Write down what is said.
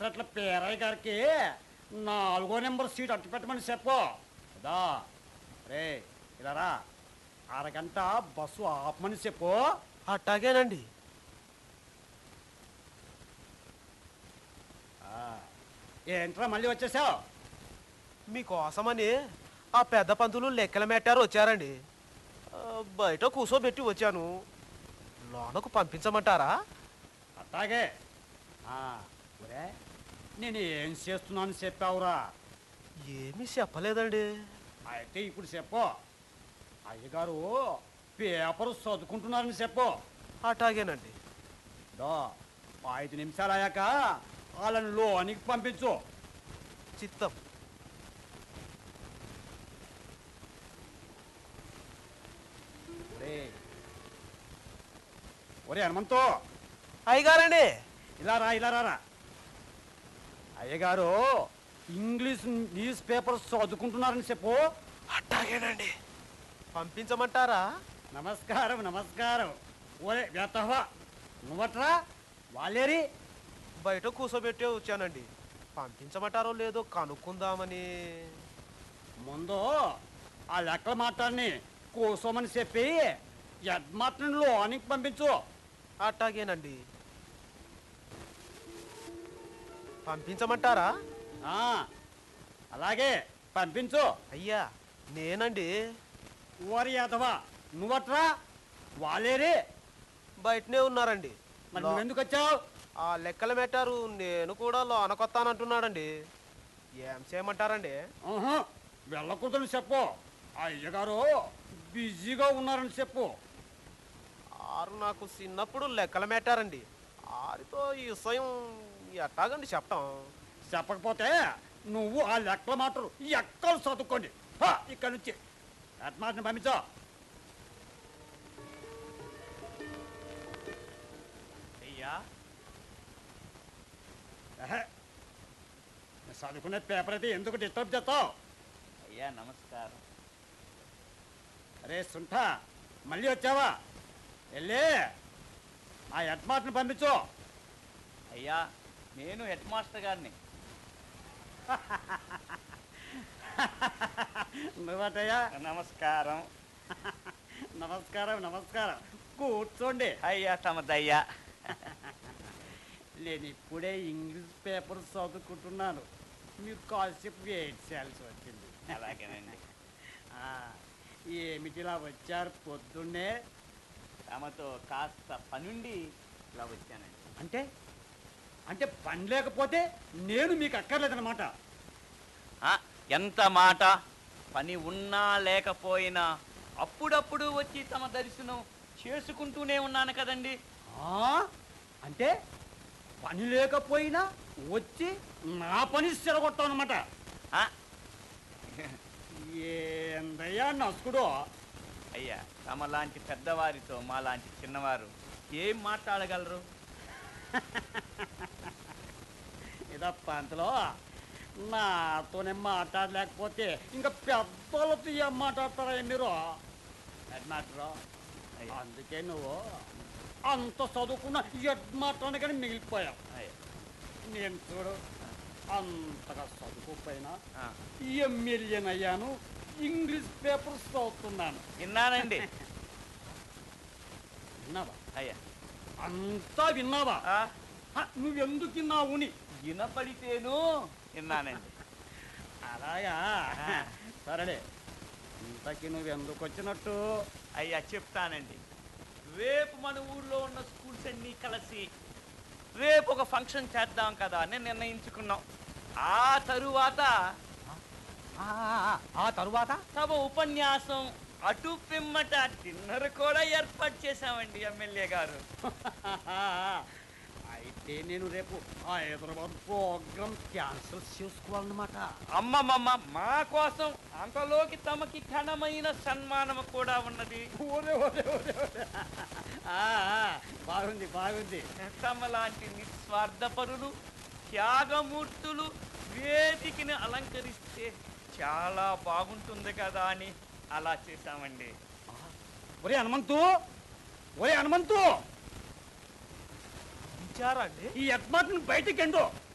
పెసరట్ల పేరయ్య గారికి నాలుగో number seat అట్టు పెట్టమని చెప్పు అదా రే ఇలా రా అరగంట బస్సు ఆపమని చెప్పు అట్టాగేనండి ఆ, ఏంట్రా మళ్ళీ వచ్చేసావు మీకోసమని ఆ పెద్ద పంతులు లెక్కల మెట్టారు వచ్చారండి ఆ, బయట కూర్చోబెట్టి వచ్చాను లోనకు పంపించమంటారా అట్టాగే ఆ, ఒరే నేను ఏం చేస్తున్నాను చెప్పావురా ఏమీ చెప్పలేదండి అయితే ఇప్పుడు చెప్పు అయ్యగారు పేపర్ చదువుకుంటున్నారని చెప్పు అట్టాగేనండి దో ఐదు నిమిషాలు అయ్యాక వాళ్ళని లోనికి పంపించు చిత్తం ఒరే ఒరే హనుమంతో అయ్యగారండి ఇలా రా ఇలా రారా అయ్యగారు ఇంగ్లీష్ న్యూస్ పేపర్ చదువుకుంటున్నారని చెప్పు అట్టాగేనండి పంపించమంటారా నమస్కారం నమస్కారం ఓరే వేతవా నువ్వట్రా వాళ్ళేరి బయట కూర్చోబెట్టే వచ్చానండి పంపించమంటారో లేదో కనుక్కుందామని ముందు ఆ లెక్కల మాట్లాడిని కూసోమని చెప్పి యడ్మాటని లోనికి పంపించు అట్టాగేనండి పంపించమంటారా ఆ, అలాగే పంపించు అయ్యా నేనండి ఓరి యాదవా నువ్వట్రా వాళ్ళేరి బయటనే ఉన్నారండి మరి లో- నువ్వెందుకు వచ్చావు ఆ లెక్కలు పెట్టారు నేను కూడా లోనకొత్తానంటున్నాడండి ఏం చేయమంటారండి ఆహా, వెళ్ళకూడదని చెప్పు అయ్యగారు బిజీగా ఉన్నారని చెప్పు ఆరు నాకు చిన్నప్పుడు లెక్కలు పెట్టారండి ఆరితో ఈ విషయం ఎట్టాగండి చెప్పటం చెప్పకపోతే నువ్వు ఆ లెక్కల మాటలు ఎక్కలు చదువుకోండి హా, ఇక్కడి నుంచి హెడ్మాస్టర్ని పంపించు అయ్యా ఎహె. చదువుకునే పేపర్ అయితే ఎందుకు డిస్టర్బ్ చేస్తావు అయ్యా నమస్కారం అరే సుంఠ మళ్ళీ వచ్చావా వెళ్ళి ఆ హెడ్మాస్టర్ని పంపించు అయ్యా నేను హెడ్ మాస్టర్ గారిని నువ్వటయ్యా నమస్కారం నమస్కారం నమస్కారం కూర్చోండి అయ్యా తమదయ్యా నేను ఇప్పుడే ఇంగ్లీష్ పేపర్ చదువుకుంటున్నాను మీరు కాసేపు వెయిట్ చేయాల్సి వచ్చింది అలాగేనండి ఆ, ఏమిటిలా వచ్చారు పొద్దున్నే తమతో కాస్త పనుండి ఇలా వచ్చానండి అంటే అంటే పని లేకపోతే నేను మీకు అక్కర్లేదన్నమాట ఆ, ఎంత మాట పని ఉన్నా లేకపోయినా అప్పుడప్పుడు వచ్చి తమ దర్శనం చేసుకుంటూనే ఉన్నాను కదండి ఆ, అంటే పని లేకపోయినా వచ్చి నా పని చెడగొట్టావు అనమాట ఆ, ఏందయ్యా నసుకుడు అయ్యా తమ లాంటి పెద్దవారితో మా లాంటి చిన్నవారు ఏం మాట్లాడగలరు ఇదప్ప అంతలో నాతోనే మాట్లాడలేకపోతే ఇంకా పెద్దలతో ఏం మాట్లాడతారా మీరు హెడ్ మాస్టరు అయ్యా. అందుకే నువ్వు అంత చదువుకున్న హెడ్ మాస్టర్ కానీ మిగిలిపోయావు అయ్యా నేను చూడు అంతగా చదువుకోకపోయినా ఆ, ఎమ్మెల్యేనయ్యాను ఇంగ్లీష్ పేపర్స్ చదువుతున్నాను విన్నానండి విన్నావా అయ్యా అంతా విన్నావా ఆ, హ, నువ్వెందుకు విన్నావుని వినపడితేను విన్నానండి అలాగా ఆ. సరేలే ఇంతకి నువ్వెందుకు వచ్చినట్టు అయ్యా చెప్తానండి రేపు మన ఊర్లో ఉన్న స్కూల్స్ అన్నీ కలిసి రేపు ఒక ఫంక్షన్ చేద్దాం కదా అని నిర్ణయించుకున్నాం ఆ తరువాత ఆ, ఆ, ఆ తరువాత తమ ఉపన్యాసం అటు పిమ్మట డిన్నర్ కూడా ఏర్పాటు చేశామండి ఎమ్మెల్యే గారు అయితే నేను రేపు హైదరాబాద్ ప్రోగ్రామ్ క్యాన్సిల్ చేసుకోవాలన్నమాట అమ్మమ్మమ్మ మా కోసం అంతలోకి తమకి ఘనమైన సన్మానం కూడా ఉన్నది ఓరే ఓరే ఓరే ఓరే ఆ, ఆ, బాగుంది బాగుంది తమ లాంటి నిస్వార్థపరులు త్యాగమూర్తులు వేదికని అలంకరిస్తే చాలా బాగుంటుంది కదా అని అలా చేశామండి ఒరే హనుమంతు ఒరే హనుమంతు ఇచ్చారా అండి ఈ యత్మాట్ని బయటికి ఎండు